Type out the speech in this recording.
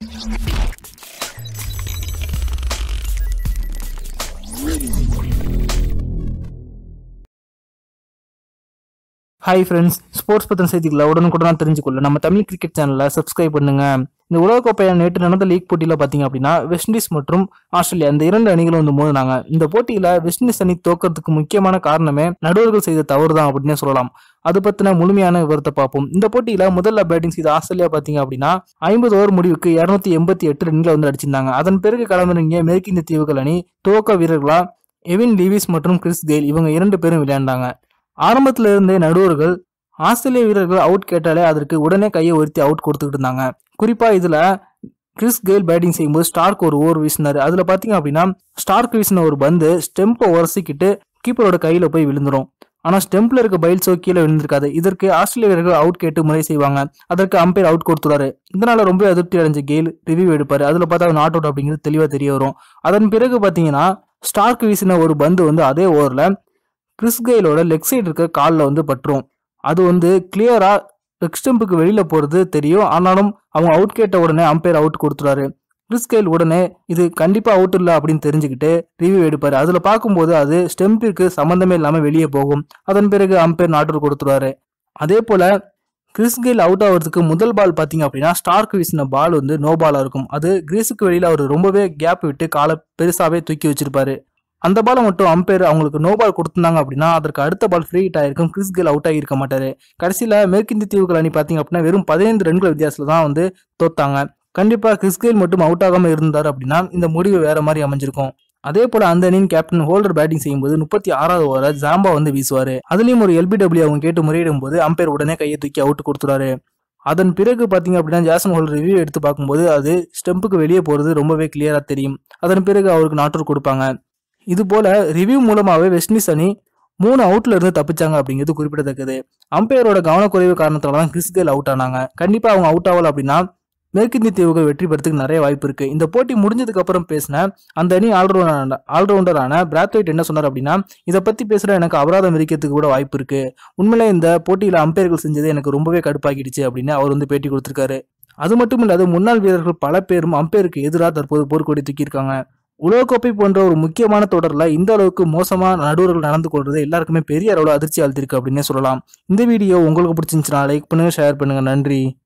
hi friends sports பற்றின செய்திகளை உடனுக்குடன் தெரிஞ்சுக்கொள்ள நம்ம தமிழ் கிரிக்கெட் சேனலை சப்ஸ்கிரைப் பண்ணுங்க இந்த உலகக்கோப்பையான நேற்று நடந்த லீக் போட்டியில் பார்த்தீங்க அப்படின்னா வெஸ்ட் இண்டீஸ் மற்றும் ஆஸ்திரேலியா இந்த இரண்டு அணிகளும் வந்து மோதினாங்க இந்த போட்டியில் வெஸ்ட் இண்டீஸ் அணி தோக்கிறதுக்கு முக்கியமான காரணமே நடுவர்கள் செய்த தவறு தான் அப்படின்னே சொல்லலாம் அது பத்தின முழுமையான விவரத்தை பார்ப்போம் இந்த போட்டியில முதல்ல பேட்டிங் செய்த ஆஸ்திரேலியா பாத்தீங்க அப்படின்னா ஐம்பது ஓவர் முடிவுக்கு இருநூத்தி எண்பத்தி எட்டு ரன்களை வந்து அடிச்சிருந்தாங்க அதன் பிறகு களமிறங்கிய மேற்கிந்திய தீவுகள் அணி துவக்க வீரர்களா எவின் லீவிஸ் மற்றும் கிறிஸ் கெயில் இவங்க இரண்டு பேரும் விளையாண்டாங்க ஆரம்பத்துல இருந்தே நடுவர்கள் ஆஸ்திரேலிய வீரர்கள் அவுட் கேட்டாலே அதற்கு உடனே கையை உயர்த்தி அவுட் கொடுத்துக்கிட்டு இருந்தாங்க குறிப்பா இதுல கிறிஸ் கெயில் பேட்டிங் செய்யும்போது ஸ்டார்க் ஒரு ஓவர் வீசினாரு அதுல பாத்தீங்க அப்படின்னா ஸ்டார்க் வீசின ஒரு பந்து ஸ்டெம்பை உரசிக்கிட்டு கீப்பரோட கையில போய் விழுந்துரும் ஆனா ஸ்டெம்ப்ல இருக்க பைல்ஸோ கீழே விழுந்திருக்காது இதற்கு ஆஸ்திரேலிய வீரர்கள் அவுட் கேட்டு முறை செய்வாங்க அதற்கு அம்பையர் அவுட் கொடுத்துறாரு இதனால ரொம்ப அதிருப்தி அடைஞ்ச கெயில் ரிவ்யூ எடுப்பாரு அதுல பார்த்தா நாட் அவுட் அப்படிங்கிறது தெளிவா தெரிய வரும் அதன் பிறகு பாத்தீங்கன்னா ஸ்டார்க் வீசின ஒரு பந்து வந்து அதே ஓவர்ல கிறிஸ் கெயிலோட லெக் சைடு இருக்க காலில் வந்து பற்றும் அது வந்து கிளியரா லெக் ஸ்டெம்புக்கு வெளியில போறது தெரியும் ஆனாலும் அவங்க அவுட் கேட்ட உடனே அம்பையர் அவுட் கொடுத்துறாரு கிறிஸ் கெயில் உடனே இது கண்டிப்பா அவுட் இல்லை அப்படின்னு தெரிஞ்சுக்கிட்டு ரிவ்யூ எடுப்பாரு அதுல பார்க்கும்போது அது ஸ்டெம்பிற்கு சம்பந்தமே இல்லாம வெளியே போகும் அதன் பிறகு அம்பையர் நாட்டு கொடுத்துருவாரு அதே போல கிறிஸ் கெயில் அவுட் ஆகிறதுக்கு முதல் பால் பார்த்தீங்க அப்படின்னா ஸ்டார்க் வீசின பால் வந்து நோ பாலா இருக்கும் அது கிரீஸுக்கு வெளியில அவர் ரொம்பவே கேப் விட்டு காலை பெருசாவே தூக்கி வச்சிருப்பாரு அந்த பாலை மட்டும் அம்பையர் அவங்களுக்கு நோ பால் கொடுத்திருந்தாங்க அப்படின்னா அதற்கு அடுத்த பால் ஃப்ரீ ஹிட் ஆயிருக்கும் கிறிஸ் கெயில் அவுட் ஆகியிருக்க மாட்டாரு கடைசியில மேற்கிந்திய தீவுகள் அணி பார்த்தீங்க அப்படின்னா வெறும் பதினைந்து ரன்கள் வித்தியாசத்துல தான் வந்து தோத்தாங்க கண்டிப்பா கிறிஸ் கெயில் மட்டும் அவுட் ஆகாம இருந்தார் அப்படின்னா இந்த முடிவு வேற மாதிரி அமைஞ்சிருக்கும் அதே போல அந்த அணியின் கேப்டன் ஹோல்டர் பேட்டிங் செய்யும்போது முப்பத்தி ஆறாவது ஓவரை ஜாம்பா வந்து வீசுவாரு அதுலயும் ஒரு எல்பிடபிள்யூ அவங்க கேட்டு முறையிடும் போது அம்பையர் உடனே கையை தூக்கி அவுட் கொடுத்துறாரு அதன் பிறகு பார்த்தீங்க அப்படின்னா ஜாசன் ஹோல்டர் ரிவ்யூ எடுத்து பார்க்கும்போது அது ஸ்டெம்புக்கு வெளியே போறது ரொம்பவே கிளியரா தெரியும் அதன் பிறகு அவருக்கு நாட்டூர் கொடுப்பாங்க இது போல ரிவ்யூ மூலமாவே வெஸ்ட் இண்டீஸ் அணி மூணு அவுட்ல இருந்து தப்பிச்சாங்க அப்படிங்கிறது குறிப்பிடத்தக்கது அம்பையரோட கவனக்குறைவு காரணத்தால தான் கிறிஸ் கெயில் அவுட் ஆனாங்க கண்டிப்பா அவங்க அவுட் ஆகல அப்படின்னா மேற்கிந்திய தீவுகள் வெற்றி பெறதுக்கு நிறைய வாய்ப்பு இருக்கு இந்த போட்டி முடிஞ்சதுக்கு அப்புறம் பேசின அந்த அணி ஆல்ரவுண்டர் ஆல்ரவுண்டரான பிராத்வைட் என்ன சொன்னார் அப்படின்னா இதை பத்தி பேசுற எனக்கு அபராதம் விதிக்கிறதுக்கு கூட வாய்ப்பு இருக்கு உண்மையிலே இந்த போட்டியில அம்பையர்கள் செஞ்சது எனக்கு ரொம்பவே கடுப்பாக்கிடுச்சு அப்படின்னு அவர் வந்து பேட்டி கொடுத்திருக்காரு அது மட்டும் இல்லாத முன்னாள் வீரர்கள் பல பேரும் அம்பையருக்கு எதிராக தற்போது போர்க்கொடி தூக்கியிருக்காங்க உலகக்கோப்பை போன்ற ஒரு முக்கியமான தொடர்ல இந்த அளவுக்கு மோசமா நடுவர்கள் நடந்து கொள்றது எல்லாருக்குமே பெரிய அளவுல அதிர்ச்சி அழுத்திருக்கு அப்படின்னே சொல்லலாம் இந்த வீடியோ உங்களுக்கு பிடிச்சிருந்துச்சுன்னா லைக் பண்ணுங்க ஷேர் பண்ணுங்க நன்றி